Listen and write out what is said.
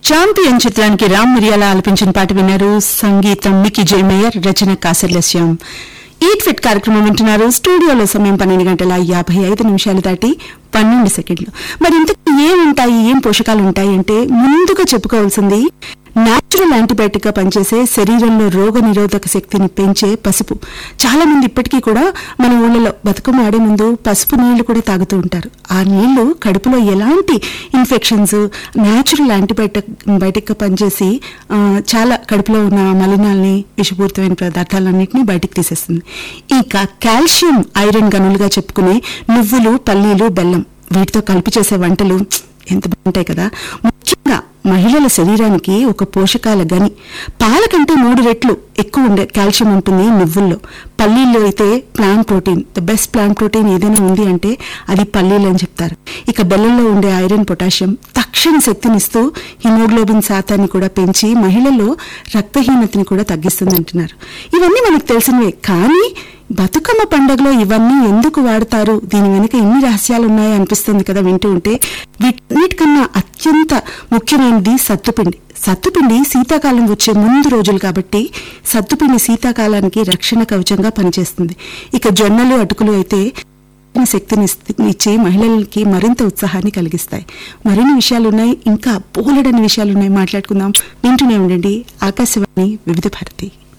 champion చిత్రానికి రామ్ మిరియాల ఆలపించిన పాట విన్నారు సంగీతం మికి జే మేయర్ రచన కాసర్లస్యం ఈట్ ఫిట్ కార్యక్రమం వింటున్నారు స్టూడియోలో సమయం పన్నెండు గంటల యాభై ఐదు నిమిషాలు దాటి పన్నెండు సెకండ్లు మరి ఇంతకు ఏం ఉంటాయి ఏం పోషకాలు ఉంటాయి అంటే ముందుగా చెప్పుకోవాల్సింది న్యాచురల్ యాంటీబయాటిక్ గా పనిచేసే శరీరంలో రోగ నిరోధక శక్తిని పెంచే పసుపు చాలా మంది ఇప్పటికీ కూడా మన ఊళ్ళలో బతుకమ్మ ఆడే ముందు పసుపు నీళ్లు కూడా తాగుతూ ఉంటారు ఆ నీళ్లు కడుపులో ఎలాంటి ఇన్ఫెక్షన్స్ న్యాచురల్ యాంటీబయాటిక్ బయటిక్ గా పనిచేసి ఆ, చాలా కడుపులో ఉన్న మలినాల్ని విషపూరితమైన పదార్థాలన్నింటినీ బయటికి తీసేస్తుంది ఇంకా కాల్షియం ఐరన్ గనులుగా చెప్పుకునే నువ్వులు పల్లీలు బెల్లం వీటితో కలిపి చేసే వంటలు ఎంత బాగుంటాయి కదా ముఖ్యంగా మహిళల శరీరానికి ఒక పోషకాల గని పాల కంటే మూడు రెట్లు ఎక్కువ ఉండే కాల్షియం ఉంటుంది నువ్వుల్లో పల్లీల్లో అయితే plant protein the best plant protein ఏదైనా ఉంది అంటే అది పల్లీలు అని చెప్తారు ఇక బెల్లంలో ఉండే ఐరన్ పొటాషియం తక్షణ శక్తినిస్తూ హిమోగ్లోబిన్ శాతాన్ని కూడా పెంచి మహిళల్లో రక్తహీనతని కూడా తగ్గిస్తుంది అంటున్నారు ఇవన్నీ మనకు తెలిసినవే కానీ బతుకమ్మ పండుగలో ఇవన్నీ ఎందుకు వాడతారు దీని వెనుక ఎన్ని రహస్యాలు ఉన్నాయో అనిపిస్తుంది కదా వింటూ ఉంటే వీటన్నిటికన్నా అత్యంత ముఖ్యమైనది సత్తుపిండి సత్తుపిండి శీతాకాలం వచ్చే ముందు రోజులు కాబట్టి సత్తుపిండి శీతాకాలానికి రక్షణ కవచంగా పనిచేస్తుంది ఇక జొన్నలు అటుకులు అయితే శక్తిని ఇస్త- ఇచ్చి మహిళలకి మరింత ఉత్సాహాన్ని కలిగిస్తాయి మరిన్ని విషయాలు ఉన్నాయి ఇంకా బోలెడని విషయాలు ఉన్నాయి మాట్లాడుకుందాం వింటూనే ఉండండి ఆకాశవాణి వివిధ భారతి